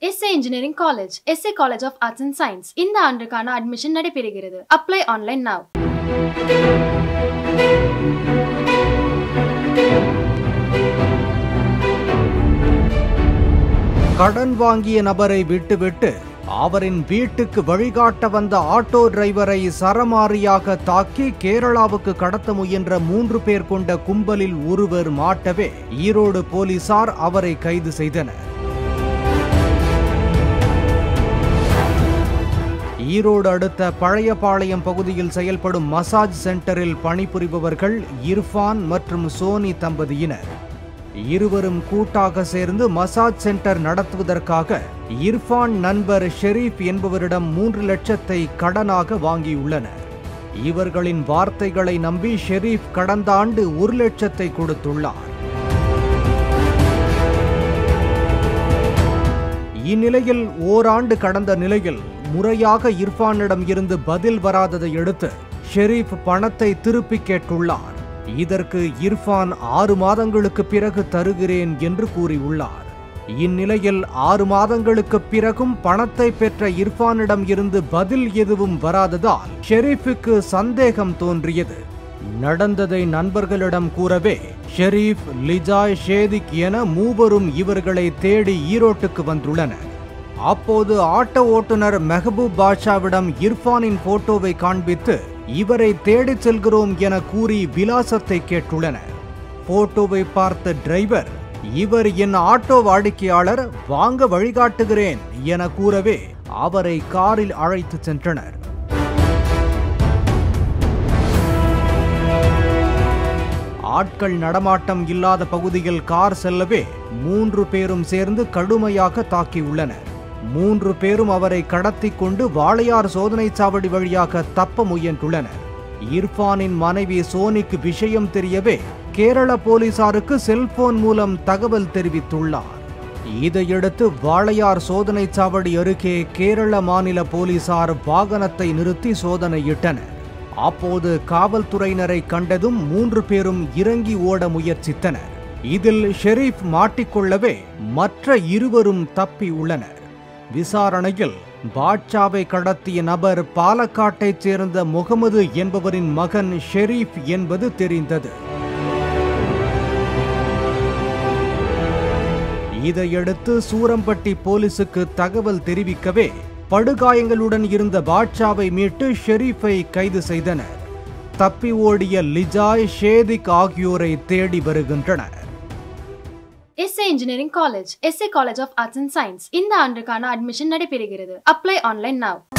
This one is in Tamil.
S A engineering college SA college of arts and science இந்த ஆண்டுக்கான அட்மிஷன் நடைபெறுகிறது அப்ளை ஆன்லைன் now கடன் வாங்கிய நபரை விட்டுவிட்டு அவரின் வீட்டுக்கு வழிகாட்ட வந்த ஆட்டோ டிரைவரை சரமாரியாக தாக்கி கேரளாவுக்கு கடத்த முயன்ற மூன்று பேர் கொண்ட கும்பலில் ஒருவர் மாட்டவே ஈரோடு போலீசார் அவரை கைது செய்தனர் ஈரோடு அடுத்த பழையபாளையம் பகுதியில் செயல்படும் மசாஜ் சென்டரில் பணிபுரிபவர்கள் இர்ஃபான் மற்றும் சோனி தம்பதியினர் இருவரும் கூட்டாக சேர்ந்து மசாஜ் சென்டர் நடத்துவதற்காக இர்ஃபான் நண்பர் ஷெரீப் என்பவரிடம் மூன்று லட்சத்தை கடனாக வாங்கியுள்ளனர் இவர்களின் வார்த்தைகளை நம்பி ஷெரீப் கடந்த ஆண்டு ஒரு லட்சத்தை கொடுத்துள்ளார் இந்நிலையில் ஓராண்டு கடந்த நிலையில் முறையாக இர்ஃபானிடம் இருந்து பதில் வராததை அடுத்து ஷெரீப் பணத்தை திருப்பி கேட்டுள்ளார் இதற்கு இர்ஃபான் ஆறு மாதங்களுக்கு பிறகு தருகிறேன் என்று கூறியுள்ளார் இந்நிலையில் ஆறு மாதங்களுக்கு பிறகும் பணத்தை பெற்ற இர்ஃபானிடம் இருந்து பதில் எதுவும் வராததால் ஷெரீஃபுக்கு சந்தேகம் தோன்றியது நடந்ததை நண்பர்களிடம் கூறவே ஷெரீப் லிஜாய் ஷேதிக் என மூவரும் இவர்களை தேடி ஈரோட்டுக்கு வந்துள்ளனர் அப்போது ஆட்டோ ஓட்டுநர் மெஹபூப் பாஷாவிடம் இர்ஃபானின் போட்டோவை காண்பித்து இவரை தேடிச் செல்கிறோம் என கூறி விலாசத்தை கேட்டுள்ளனர் போட்டோவை பார்த்த டிரைவர் இவர் என் ஆட்டோ வாடிக்கையாளர் வாங்க வழிகாட்டுகிறேன் என கூறவே அவரை காரில் அழைத்துச் சென்றனர் ஆட்கள் நடமாட்டம் இல்லாத பகுதியில் கார் செல்லவே மூன்று பேரும் சேர்ந்து கடுமையாக தாக்கியுள்ளனர் மூன்று பேரும் அவரை கடத்தி கொண்டு வாளையார் சோதனை சாவடி வழியாக தப்ப முயன்றுள்ளனர் இர்ஃபானின் மனைவி சோனிக்கு விஷயம் தெரியவே கேரள போலீசாருக்கு செல்போன் மூலம் தகவல் தெரிவித்துள்ளார் இதையடுத்து வாளையார் சோதனை சாவடி அருகே கேரள மாநில போலீசார் வாகனத்தை நிறுத்தி சோதனையிட்டனர் அப்போது காவல்துறையினரை கண்டதும் மூன்று பேரும் இறங்கி ஓட முயற்சித்தனர் இதில் ஷெரீப் மாட்டிக்கொள்ளவே மற்ற இருவரும் தப்பி உள்ளனர் விசாரணையில் பாட்ஷாவை கடத்திய நபர் பாலக்காட்டைச் சேர்ந்த முகமது என்பவரின் மகன் ஷெரீப் என்பது தெரிந்தது இதையடுத்து சூரம்பட்டி போலீசுக்கு தகவல் தெரிவிக்கவே படுகாயங்களுடன் இருந்த பாட்ஷாவை மீட்டு ஷெரீஃபை கைது செய்தனர் தப்பி ஓடிய லிஜாய் ஷேதிக் ஆகியோரை தேடி வருகின்றனர் SA engineering college SA college of arts and science இந்த ஆண்டுக்கான அட்மிஷன் நடைபெறுகிறது அப்ளை ஆன்லைன் now